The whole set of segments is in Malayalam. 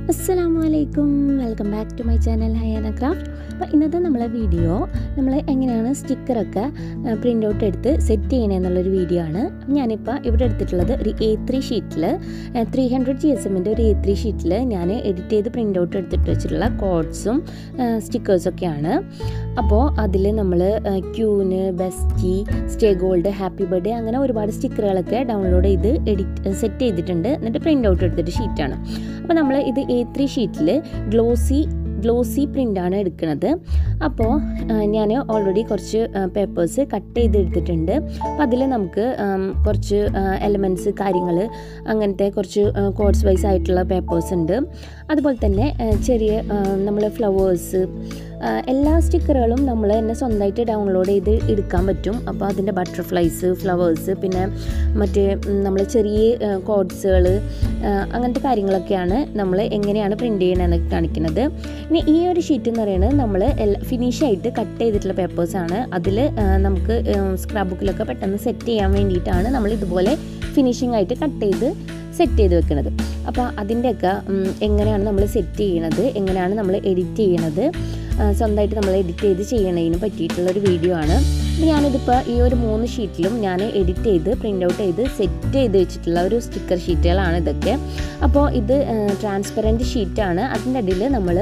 അസ്സലാമു അലൈക്കും welcome back to my channel Hayana craft അപ്പോൾ ഇന്നത്തെ നമ്മളെ വീഡിയോ നമ്മൾ എങ്ങനെയാണ് സ്റ്റിക്കറൊക്കെ പ്രിൻ്റ് ഔട്ട് എടുത്ത് സെറ്റ് ചെയ്യണമെന്നുള്ളൊരു വീഡിയോ ആണ് ഞാനിപ്പോൾ ഇവിടെ എടുത്തിട്ടുള്ളത് ഒരു എ ത്രീ ഷീറ്റിൽ ത്രീ ഹൺഡ്രഡ് ജി എസ് എമ്മിൻ്റെ ഒരു എ ത്രീ ഷീറ്റിൽ ഞാൻ എഡിറ്റ് ചെയ്ത് പ്രിൻ്റ് ഔട്ട് എടുത്തിട്ട് വെച്ചിട്ടുള്ള കോഡ്സും സ്റ്റിക്കേഴ്സൊക്കെയാണ് അപ്പോൾ അതിൽ നമ്മൾ queen bestie stay gold happy birthday അങ്ങനെ ഒരുപാട് സ്റ്റിക്കറുകളൊക്കെ ഡൗൺലോഡ് ചെയ്ത് എഡിറ്റ് സെറ്റ് ചെയ്തിട്ടുണ്ട് എന്നിട്ട് പ്രിൻ്റ് ഔട്ട് എടുത്തിട്ട് ഷീറ്റാണ് അപ്പോൾ നമ്മൾ ഇത് എ ത്രീ ഷീറ്റിൽ ഗ്ലോസി ഗ്ലോസി പ്രിൻ്റാണ് എടുക്കുന്നത് അപ്പോൾ ഞാൻ ഓൾറെഡി കുറച്ച് പേപ്പേഴ്സ് കട്ട് ചെയ്ത് എടുത്തിട്ടുണ്ട് അപ്പോൾ അതിൽ നമുക്ക് കുറച്ച് എലമെൻറ്റ്സ് കാര്യങ്ങൾ അങ്ങനത്തെ കുറച്ച് കോഡ്സ് വൈസ് ആയിട്ടുള്ള പേപ്പേഴ്സ് ഉണ്ട് അതുപോലെ തന്നെ ചെറിയ നമ്മൾ ഫ്ലവേഴ്സ് എല്ലാ സ്റ്റിക്കറുകളും നമ്മൾ തന്നെ സ്വന്തമായിട്ട് ഡൗൺലോഡ് ചെയ്ത് എടുക്കാൻ പറ്റും അപ്പോൾ അതിൻ്റെ ബട്ടർഫ്ലൈസ് ഫ്ലവേഴ്സ് പിന്നെ മറ്റേ നമ്മൾ ചെറിയ കോഡ്സുകൾ അങ്ങനത്തെ കാര്യങ്ങളൊക്കെയാണ് നമ്മൾ എങ്ങനെയാണ് പ്രിൻ്റ് ചെയ്യണമെന്നൊക്കെ കാണിക്കുന്നത് ഇനി ഈ ഒരു ഷീറ്റ് എന്ന് പറയുന്നത് നമ്മൾ ഫിനിഷായിട്ട് കട്ട് ചെയ്തിട്ടുള്ള പേപ്പേഴ്സാണ് അതിൽ നമുക്ക് സ്ക്രാബ് ബുക്കിലൊക്കെ പെട്ടെന്ന് സെറ്റ് ചെയ്യാൻ വേണ്ടിയിട്ടാണ് നമ്മൾ ഇതുപോലെ ഫിനിഷിംഗ് ആയിട്ട് കട്ട് ചെയ്ത് സെറ്റ് ചെയ്ത് വെക്കുന്നത് അപ്പോൾ അതിൻ്റെയൊക്കെ എങ്ങനെയാണ് നമ്മൾ സെറ്റ് ചെയ്യണത് എങ്ങനെയാണ് നമ്മൾ എഡിറ്റ് ചെയ്യണത് സ്വന്തമായിട്ട് നമ്മൾ എഡിറ്റ് ചെയ്ത് ചെയ്യണതിന് പറ്റിയിട്ടുള്ളൊരു വീഡിയോ ആണ് ഞാനിതിപ്പോൾ ഈ ഒരു മൂന്ന് ഷീറ്റിലും ഞാൻ എഡിറ്റ് ചെയ്ത് പ്രിൻ്റ് ഔട്ട് ചെയ്ത് സെറ്റ് ചെയ്ത് വെച്ചിട്ടുള്ള ഒരു സ്റ്റിക്കർ ഷീറ്റുകളാണ് ഇതൊക്കെ അപ്പോൾ ഇത് ട്രാൻസ്പെറൻറ്റ് ഷീറ്റാണ് അതിൻ്റെ അടിയിൽ നമ്മൾ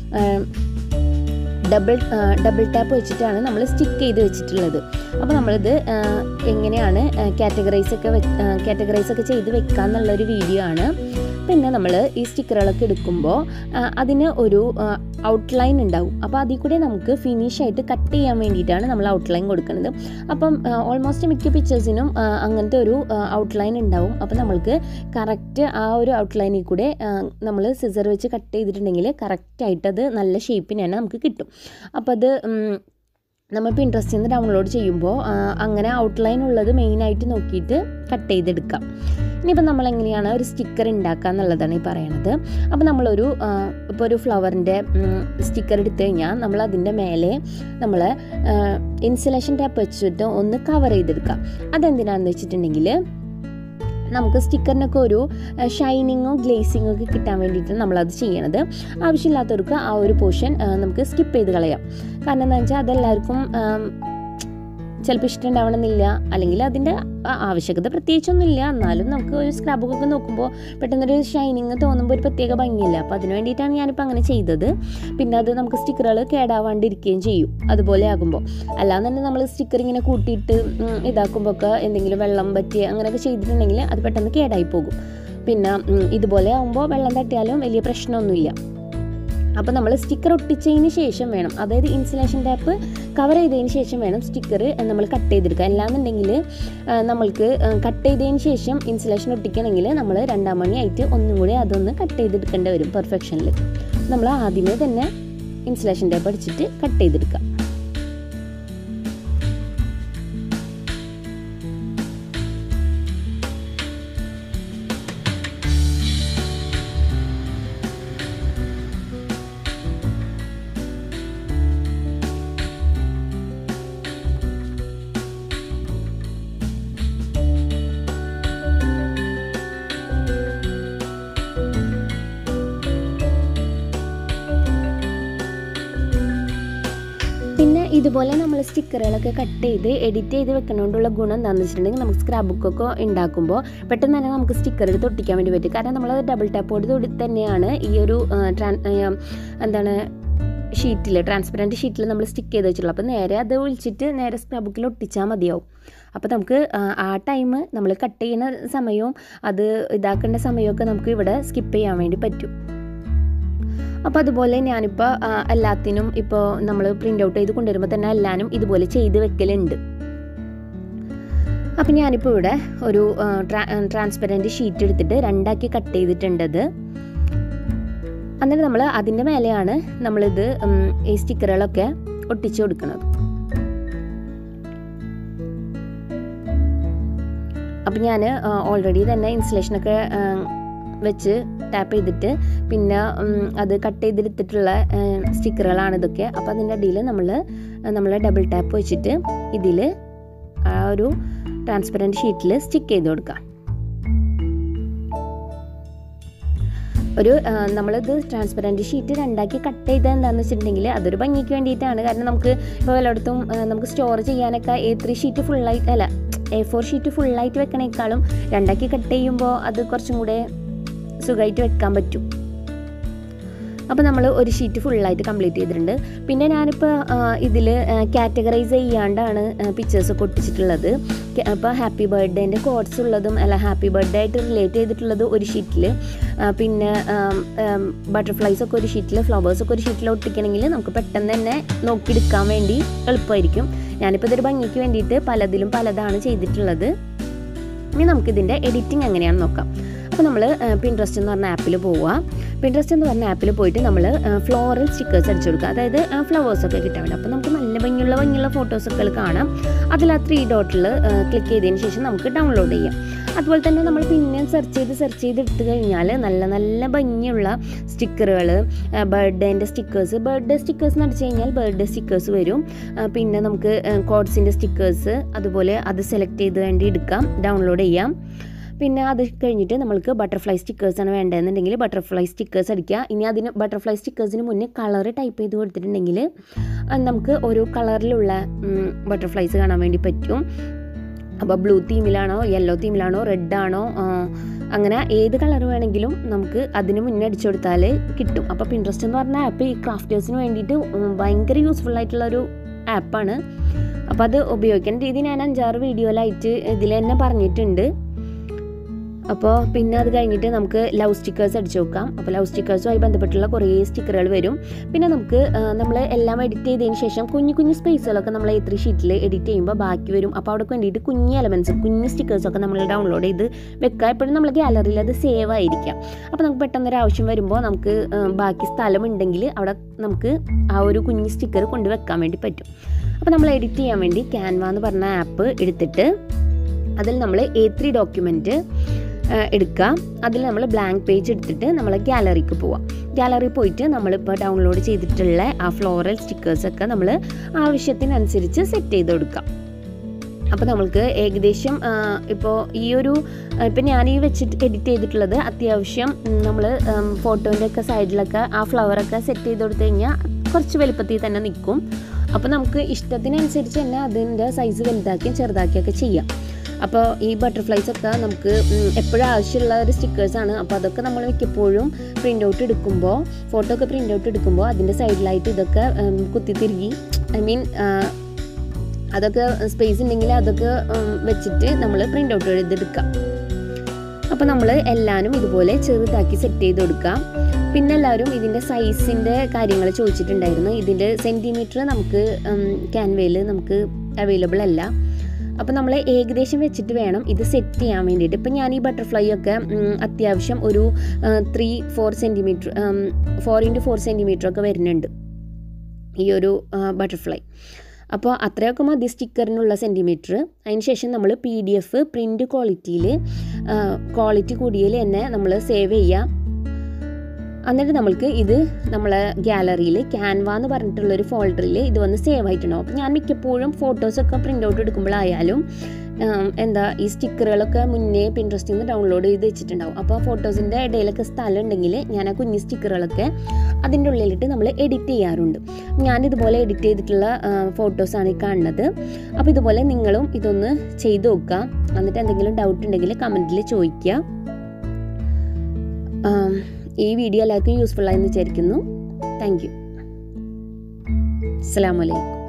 ഡബിൾ ഡബിൾ ടാപ്പ് വെച്ചിട്ടാണ് നമ്മൾ സ്റ്റിക്ക് ചെയ്ത് വെച്ചിട്ടുള്ളത് അപ്പോൾ നമ്മളിത് എങ്ങനെയാണ് കാറ്റഗറൈസ് ഒക്കെ കാറ്റഗറൈസ് ഒക്കെ ചെയ്ത് വെക്കുക എന്നുള്ളൊരു വീഡിയോ ആണ് പിന്നെ നമ്മൾ ഈ സ്റ്റിക്കറുകളൊക്കെ എടുക്കുമ്പോൾ അതിന് ഒരു ഔട്ട്ലൈൻ ഉണ്ടാവും അപ്പോൾ അതിൽ കൂടെ നമുക്ക് ഫിനിഷ് ആയിട്ട് കട്ട് ചെയ്യാൻ വേണ്ടിയിട്ടാണ് നമ്മൾ ഔട്ട്ലൈൻ കൊടുക്കുന്നത് അപ്പം ഓൾമോസ്റ്റ് മിക്ക പിക്ചേഴ്സിനും അങ്ങനത്തെ ഒരു ഔട്ട്ലൈൻ ഉണ്ടാവും അപ്പോൾ നമ്മൾക്ക് കറക്റ്റ് ആ ഒരു ഔട്ട്ലൈനിൽ കൂടെ നമ്മൾ സിസർ വെച്ച് കട്ട് ചെയ്തിട്ടുണ്ടെങ്കിൽ കറക്റ്റായിട്ട് അത് നല്ല ഷേപ്പിന് തന്നെ നമുക്ക് കിട്ടും അപ്പോൾ അത് നമ്മൾ പിൻട്രസ്റ്റിൽ നിന്ന് ഡൗൺലോഡ് ചെയ്യുമ്പോൾ അങ്ങനെ ഔട്ട്ലൈൻ ഉള്ളത് മെയിനായിട്ട് നോക്കിയിട്ട് കട്ട് ചെയ്തെടുക്കാം ഇനിയിപ്പോൾ നമ്മൾ എങ്ങനെയാണ് ഒരു സ്റ്റിക്കർ ഉണ്ടാക്കുക എന്നുള്ളതാണ് ഈ പറയണത് അപ്പോൾ നമ്മളൊരു ഇപ്പോൾ ഒരു ഫ്ലവറിൻ്റെ സ്റ്റിക്കർ എടുത്തു കഴിഞ്ഞാൽ നമ്മൾ അതിൻ്റെ മേലെ നമ്മൾ ഇൻസുലേഷൻ ടാപ്പ് വെച്ചിട്ട് ഒന്ന് കവർ ചെയ്തെടുക്കാം അതെന്തിനാണെന്ന് വെച്ചിട്ടുണ്ടെങ്കിൽ നമുക്ക് സ്റ്റിക്കറിനൊക്കെ ഒരു ഷൈനിങ്ങോ ഗ്ലേസിങ്ങോ ഒക്കെ കിട്ടാൻ വേണ്ടിയിട്ട് നമ്മളത് ചെയ്യണത് ആവശ്യമില്ലാത്തവർക്ക് ആ ഒരു പോർഷൻ നമുക്ക് സ്കിപ്പ് ചെയ്ത് കളയാം കാരണം എന്താ വെച്ചാൽ അതെല്ലാവർക്കും ചിലപ്പോൾ ഇഷ്ടമുണ്ടാവണമെന്നില്ല അല്ലെങ്കിൽ അതിൻ്റെ ആവശ്യകത പ്രത്യേകിച്ചൊന്നുമില്ല എന്നാലും നമുക്ക് ഒരു സ്ക്രബ് ബുക്കൊക്കെ നോക്കുമ്പോൾ പെട്ടെന്നൊരു ഷൈനിങ് തോന്നുമ്പോൾ ഒരു പ്രത്യേക ഭംഗിയില്ല അപ്പോൾ അതിന് വേണ്ടിയിട്ടാണ് ഞാനിപ്പോൾ അങ്ങനെ ചെയ്തത് പിന്നെ അത് നമുക്ക് സ്റ്റിക്കറുകൾ കേടാവാണ്ടിരിക്കുകയും ചെയ്യും അതുപോലെ ആകുമ്പോൾ അല്ലാതെ തന്നെ നമ്മൾ സ്റ്റിക്കർ ഇങ്ങനെ കൂട്ടിയിട്ട് ഇതാക്കുമ്പോൾ ഒക്കെ എന്തെങ്കിലും വെള്ളം പറ്റി അങ്ങനെയൊക്കെ ചെയ്തിട്ടുണ്ടെങ്കിൽ അത് പെട്ടെന്ന് കേടായി പോകും പിന്നെ ഇതുപോലെ ആകുമ്പോൾ വെള്ളം തട്ടിയാലും വലിയ പ്രശ്നമൊന്നുമില്ല അപ്പോൾ നമ്മൾ സ്റ്റിക്കർ ഒട്ടിച്ചതിന് ശേഷം വേണം അതായത് ഇൻസുലേഷൻ ടാപ്പ് കവർ ചെയ്തതിന് ശേഷം വേണം സ്റ്റിക്കർ നമ്മൾ കട്ട് ചെയ്തെടുക്കുക അല്ലാന്നുണ്ടെങ്കിൽ നമ്മൾക്ക് കട്ട് ചെയ്തതിന് ശേഷം ഇൻസുലേഷൻ ഒട്ടിക്കണമെങ്കിൽ നമ്മൾ രണ്ടാം മണിയായിട്ട് ഒന്നും കൂടി അതൊന്ന് കട്ട് ചെയ്തെടുക്കേണ്ടി വരും പെർഫെക്ഷനിൽ നമ്മൾ ആദ്യമേ തന്നെ ഇൻസുലേഷൻ ടാപ്പ് അടിച്ചിട്ട് കട്ട് ചെയ്തെടുക്കുക പിന്നെ ഇതുപോലെ നമ്മൾ സ്റ്റിക്കറുകളൊക്കെ കട്ട് ചെയ്ത് എഡിറ്റ് ചെയ്ത് വെക്കണോണ്ടുള്ള ഗുണം എന്താണെന്ന് വെച്ചിട്ടുണ്ടെങ്കിൽ നമുക്ക് സ്ക്രാബ് ബുക്കൊക്കെ ഉണ്ടാക്കുമ്പോൾ പെട്ടെന്ന് തന്നെ നമുക്ക് സ്റ്റിക്കർ എടുത്ത് ഒട്ടിക്കാൻ വേണ്ടി പറ്റും കാരണം നമ്മൾ ഡബിൾ ടാപ്പോട് കൂടി തന്നെയാണ് ഈ ഒരു എന്താണ് ഷീറ്റിൽ ട്രാൻസ്പെറൻറ്റ് ഷീറ്റിൽ നമ്മൾ സ്റ്റിക്ക് ചെയ്ത് വെച്ചിട്ടുള്ളൂ അപ്പോൾ നേരെ അത് ഒഴിച്ചിട്ട് നേരെ സ്ക്രാബ് ബുക്കിൽ ഒട്ടിച്ചാൽ മതിയാവും അപ്പോൾ നമുക്ക് ആ ടൈം നമ്മൾ കട്ട് ചെയ്യുന്ന സമയവും അത് ഇതാക്കേണ്ട സമയമൊക്കെ നമുക്ക് ഇവിടെ സ്കിപ്പ് ചെയ്യാൻ വേണ്ടി പറ്റും അപ്പോൾ അതുപോലെ ഞാനിപ്പോൾ എല്ലാത്തിനും ഇപ്പോൾ നമ്മൾ പ്രിൻ്റ് ഔട്ട് ചെയ്ത് കൊണ്ടുവരുമ്പോൾ തന്നെ എല്ലാനും ഇതുപോലെ ചെയ്ത് വെക്കലുണ്ട് അപ്പം ഞാനിപ്പോൾ ഇവിടെ ഒരു ട്രാൻസ്പെറൻറ്റ് ഷീറ്റ് എടുത്തിട്ട് രണ്ടാക്കി കട്ട് ചെയ്തിട്ടുണ്ടത് എന്നിട്ട് നമ്മൾ അതിൻ്റെ മേലെയാണ് നമ്മളിത് ഈ സ്റ്റിക്കറുകളൊക്കെ ഒട്ടിച്ചു കൊടുക്കുന്നത് അപ്പം ഞാൻ ഓൾറെഡി തന്നെ ഇൻസുലേഷനൊക്കെ വെച്ച് ടാപ്പ് ചെയ്തിട്ട് പിന്നെ അത് കട്ട് ചെയ്തെടുത്തിട്ടുള്ള സ്റ്റിക്കറുകളാണ് ഇതൊക്കെ അപ്പോൾ അതിൻ്റെ അടിയിൽ നമ്മൾ നമ്മൾ ഡബിൾ ടാപ്പ് വെച്ചിട്ട് ഇതിൽ ആ ഒരു ട്രാൻസ്പെറൻറ്റ് ഷീറ്റിൽ സ്റ്റിക്ക് ചെയ്ത് കൊടുക്കാം ഒരു ആ, നമ്മളിത് ട്രാൻസ്പെറൻറ്റ് ഷീറ്റ് രണ്ടാക്കി കട്ട് ചെയ്താൽ എന്താണെന്ന് വെച്ചിട്ടുണ്ടെങ്കിൽ അതൊരു ഭംഗിക്ക് വേണ്ടിയിട്ടാണ് കാരണം നമുക്ക് ഇപ്പോൾ എല്ലായിടത്തും ആ, നമുക്ക് സ്റ്റോർ ചെയ്യാനൊക്കെ എ ത്രീ ഷീറ്റ് ഫുള്ളായിട്ട് അല്ല എ ഫോർ ഷീറ്റ് ഫുള്ളായിട്ട് വെക്കണേക്കാളും രണ്ടാക്കി കട്ട് ചെയ്യുമ്പോൾ അത് കുറച്ചും കൂടെ സുഖമായിട്ട് വെക്കാൻ പറ്റും അപ്പോൾ നമ്മൾ ഒരു ഷീറ്റ് ഫുള്ളായിട്ട് കംപ്ലീറ്റ് ചെയ്തിട്ടുണ്ട് പിന്നെ ഞാനിപ്പോൾ ഇതിൽ കാറ്റഗറൈസ് ചെയ്യാണ്ടാണ് പിക്ചേഴ്സൊക്കെ ഒട്ടിച്ചിട്ടുള്ളത് അപ്പോൾ ഹാപ്പി ബർത്ത്ഡേൻ്റെ കോഡ്സ് ഉള്ളതും അല്ല ഹാപ്പി ബർത്ത്ഡേ ആയിട്ട് റിലേറ്റ് ചെയ്തിട്ടുള്ളത് ഒരു ഷീറ്റിൽ പിന്നെ ബട്ടർഫ്ലൈസ് ഒക്കെ ഒരു ഷീറ്റിൽ ഫ്ലവേഴ്സ് ഒക്കെ ഒരു ഷീറ്റിൽ ഒട്ടിക്കണമെങ്കിൽ നമുക്ക് പെട്ടെന്ന് തന്നെ നോക്കിയെടുക്കാൻ വേണ്ടി എളുപ്പമായിരിക്കും ഞാനിപ്പോൾ ഇതൊരു ഭംഗിക്ക് വേണ്ടിയിട്ട് പലതിലും പലതാണ് ചെയ്തിട്ടുള്ളത് ഇനി നമുക്കിതിൻ്റെ എഡിറ്റിംഗ് എങ്ങനെയാണെന്ന് നോക്കാം അപ്പോൾ നമ്മൾ പിൻട്രസ്റ്റ് എന്ന് പറഞ്ഞ ആപ്പിൽ പോവുക പിൻട്രസ്റ്റ് എന്ന് പറഞ്ഞ ആപ്പിൽ പോയിട്ട് നമ്മൾ ഫ്ലോറൽ സ്റ്റിക്കേഴ്സ് അടിച്ചു കൊടുക്കുക അതായത് ഫ്ലവേഴ്സ് ഒക്കെ കിട്ടാൻ വേണ്ടി അപ്പോൾ നമുക്ക് നല്ല ഭംഗിയുള്ള ഭംഗിയുള്ള ഫോട്ടോസൊക്കെ കാണാം അതിൽ ആ ത്രീ ഡോട്ടിൽ ക്ലിക്ക് ചെയ്തതിന് ശേഷം നമുക്ക് ഡൗൺലോഡ് ചെയ്യാം അതുപോലെ തന്നെ നമ്മൾ പിന്നെയും സെർച്ച് ചെയ്ത് സെർച്ച് ചെയ്ത് എടുത്തു കഴിഞ്ഞാൽ നല്ല നല്ല ഭംഗിയുള്ള സ്റ്റിക്കറുകൾ ബർത്ത്ഡേൻ്റെ സ്റ്റിക്കേഴ്സ് ബർത്ത്ഡേ സ്റ്റിക്കേഴ്സ് എന്ന് അടിച്ചു കഴിഞ്ഞാൽ ബർത്ത്ഡേ സ്റ്റിക്കേഴ്സ് വരും ആ, പിന്നെ നമുക്ക് കോഡ്സിൻ്റെ സ്റ്റിക്കേഴ്സ് അതുപോലെ അത് സെലക്ട് ചെയ്ത് വേണ്ടി എടുക്കാം ഡൗൺലോഡ് ചെയ്യാം പിന്നെ അത് കഴിഞ്ഞിട്ട് നമ്മൾക്ക് ബട്ടർഫ്ലൈ സ്റ്റിക്കേഴ്സാണ് വേണ്ടതെന്നുണ്ടെങ്കിൽ ബട്ടർഫ്ലൈ സ്റ്റിക്കേഴ്സ് അടിക്കുക ഇനി അതിന് ബട്ടർഫ്ലൈ സ്റ്റിക്കേഴ്സിന് മുന്നേ കളർ ടൈപ്പ് ചെയ്ത് കൊടുത്തിട്ടുണ്ടെങ്കിൽ അത് നമുക്ക് ഓരോ കളറിലുള്ള ബട്ടർഫ്ലൈസ് കാണാൻ വേണ്ടി പറ്റും അപ്പോൾ ബ്ലൂ തീമിലാണോ യെല്ലോ തീമിലാണോ റെഡ് ആണോ ആ, അങ്ങനെ ഏത് കളർ വേണമെങ്കിലും നമുക്ക് അതിന് മുന്നേ അടിച്ചു കൊടുത്താൽ കിട്ടും അപ്പോൾ പിൻട്രസ്റ്റ് എന്ന് പറഞ്ഞ ആപ്പ് ഈ ക്രാഫ്റ്റേഴ്സിന് വേണ്ടിയിട്ട് ഉം, ഭയങ്കര യൂസ്ഫുൾ ആയിട്ടുള്ള ഒരു ആപ്പാണ് അപ്പോൾ അത് ഉപയോഗിക്കേണ്ട രീതി ഞാൻ അഞ്ചാറ് വീഡിയോയിലായിട്ട് ഇതിൽ തന്നെ പറഞ്ഞിട്ടുണ്ട് അപ്പോൾ പിന്നെ അത് കഴിഞ്ഞിട്ട് നമുക്ക് ലവ് സ്റ്റിക്കേഴ്സ് അടിച്ചു നോക്കാം അപ്പോൾ ലവ് സ്റ്റിക്കേഴ്സുമായി ബന്ധപ്പെട്ടുള്ള കുറേ സ്റ്റിക്കറുകൾ വരും പിന്നെ നമുക്ക് നമ്മൾ എല്ലാം എഡിറ്റ് ചെയ്തതിന് ശേഷം കുഞ്ഞു കുഞ്ഞു സ്പേസുകളൊക്കെ നമ്മൾ എ ത്രീ ഷീറ്റിൽ എഡിറ്റ് ചെയ്യുമ്പോൾ ബാക്കി വരും അപ്പോൾ അവിടെ വേണ്ടിയിട്ട് കുഞ്ഞ് എലമെൻറ്റ്സ് കുഞ്ഞ് സ്റ്റിക്കേഴ്സൊക്കെ നമ്മൾ ഡൗൺലോഡ് ചെയ്ത് വെക്കുക എപ്പോഴും നമ്മൾ ഗാലറിയിൽ അത് സേവ് ആയിരിക്കാം അപ്പോൾ നമുക്ക് പെട്ടെന്നൊരു ആവശ്യം വരുമ്പോൾ നമുക്ക് ആ, ബാക്കി സ്ഥലമുണ്ടെങ്കിൽ അവിടെ നമുക്ക് ആ ഒരു കുഞ്ഞ് സ്റ്റിക്കർ കൊണ്ട് വെക്കാൻ വേണ്ടി പറ്റും അപ്പോൾ നമ്മൾ എഡിറ്റ് ചെയ്യാൻ വേണ്ടി ക്യാൻവ എന്ന് പറഞ്ഞ ആപ്പ് എടുത്തിട്ട് അതിൽ നമ്മൾ എ ത്രീ ഡോക്യുമെൻറ്റ് എടുക്കുക അതിൽ നമ്മൾ ബ്ലാങ്ക് പേജ് എടുത്തിട്ട് നമ്മൾ ഗാലറിക്ക് പോവാം ഗാലറി പോയിട്ട് നമ്മളിപ്പോൾ ഡൗൺലോഡ് ചെയ്തിട്ടുള്ള ആ ഫ്ലോറൽ സ്റ്റിക്കേഴ്സൊക്കെ നമ്മൾ ആവശ്യത്തിനനുസരിച്ച് സെറ്റ് ചെയ്ത് കൊടുക്കാം അപ്പോൾ നമ്മൾക്ക് ഏകദേശം ഇപ്പോൾ ഈ ഒരു ഇപ്പം ഞാൻ ഈ വെച്ചിട്ട് എഡിറ്റ് ചെയ്തിട്ടുള്ളത് അത്യാവശ്യം നമ്മൾ ഫോട്ടോൻ്റെ ഒക്കെ സൈഡിലൊക്കെ ആ ഫ്ലവറൊക്കെ സെറ്റ് ചെയ്ത് കൊടുത്തു കഴിഞ്ഞാൽ കുറച്ച് വലുപ്പത്തിൽ തന്നെ നിൽക്കും അപ്പോൾ നമുക്ക് ഇഷ്ടത്തിനനുസരിച്ച് തന്നെ അതിൻ്റെ സൈസ് വലുതാക്കിയും ചെറുതാക്കിയൊക്കെ ചെയ്യാം അപ്പോൾ ഈ ബട്ടർഫ്ലൈസ് ഒക്കെ നമുക്ക് എപ്പോഴും ആവശ്യമുള്ള ഒരു സ്റ്റിക്കേഴ്സാണ് അപ്പോൾ അതൊക്കെ നമ്മൾ മിക്കപ്പോഴും പ്രിൻ്റ് ഔട്ട് എടുക്കുമ്പോൾ ഫോട്ടോ ഒക്കെ പ്രിൻ്റ് ഔട്ട് എടുക്കുമ്പോൾ അതിൻ്റെ സൈഡിലായിട്ട് ഇതൊക്കെ ഉം, കുത്തിത്തിരുകി ഐ മീൻ അതൊക്കെ സ്പേസ് ഉണ്ടെങ്കിൽ അതൊക്കെ ഉം, വെച്ചിട്ട് നമ്മൾ പ്രിൻ്റ് ഔട്ട് ചെയ്തെടുക്കാം അപ്പോൾ നമ്മൾ എല്ലാനും ഇതുപോലെ ചെറുതാക്കി സെറ്റ് ചെയ്ത് കൊടുക്കാം പിന്നെ എല്ലാവരും ഇതിൻ്റെ സൈസിൻ്റെ കാര്യങ്ങൾ ചോദിച്ചിട്ടുണ്ടായിരുന്നു ഇതിൻ്റെ സെൻറ്റിമീറ്റർ നമുക്ക് ക്യാൻവയിൽ നമുക്ക് അവൈലബിൾ അല്ല അപ്പോൾ നമ്മൾ ഏകദേശം വെച്ചിട്ട് വേണം ഇത് സെറ്റ് ചെയ്യാൻ വേണ്ടിയിട്ട് ഇപ്പം ഞാൻ ഈ ബട്ടർഫ്ലൈ ഒക്കെ ഉം, അത്യാവശ്യം ഒരു three four centimetre four into four centimetre ഒക്കെ വരുന്നുണ്ട് ഈ ഒരു ബട്ടർഫ്ലൈ അപ്പോൾ അത്രയൊക്കെ മതി സ്റ്റിക്കറിനുള്ള സെൻറ്റിമീറ്റർ അതിന് ശേഷം നമ്മൾ പി ഡി എഫ് പ്രിൻ്റ് ക്വാളിറ്റിയിൽ ക്വാളിറ്റി കൂടിയതിൽ തന്നെ നമ്മൾ സേവ് ചെയ്യാം എന്നിട്ട് നമ്മൾക്ക് ഇത് നമ്മളെ ഗാലറിയിൽ ക്യാൻവ എന്ന് പറഞ്ഞിട്ടുള്ളൊരു ഫോൾഡറിൽ ഇത് വന്ന് സേവ് ആയിട്ടുണ്ടാവും അപ്പോൾ ഞാൻ മിക്കപ്പോഴും ഫോട്ടോസൊക്കെ പ്രിൻ്റ് ഔട്ട് എടുക്കുമ്പോഴായാലും ഉം, എന്താ ഈ സ്റ്റിക്കറുകളൊക്കെ മുന്നേ പിൻട്രസ്റ്റിൽ നിന്ന് ഡൗൺലോഡ് ചെയ്ത് വെച്ചിട്ടുണ്ടാവും അപ്പോൾ ഫോട്ടോസിൻ്റെ ഇടയിലൊക്കെ സ്ഥലം ഉണ്ടെങ്കിൽ ഞാൻ ആ കുഞ്ഞു സ്റ്റിക്കറുകളൊക്കെ അതിൻ്റെ ഉള്ളിലിട്ട് നമ്മൾ എഡിറ്റ് ചെയ്യാറുണ്ട് ഞാൻ ഇതുപോലെ എഡിറ്റ് ചെയ്തിട്ടുള്ള ഫോട്ടോസാണ് ഈ കാണുന്നത് അപ്പോൾ ഇതുപോലെ നിങ്ങളും ഇതൊന്ന് ചെയ്ത് നോക്കുക എന്നിട്ട് എന്തെങ്കിലും ഡൗട്ട് ഉണ്ടെങ്കിൽ കമൻറ്റിൽ ചോദിക്കുക ആം, ഈ വീഡിയോ എല്ലാവർക്കും യൂസ്ഫുൾ ആയെന്ന് വിചാരിക്കുന്നു താങ്ക് യു അസ്സാം വലൈക്കും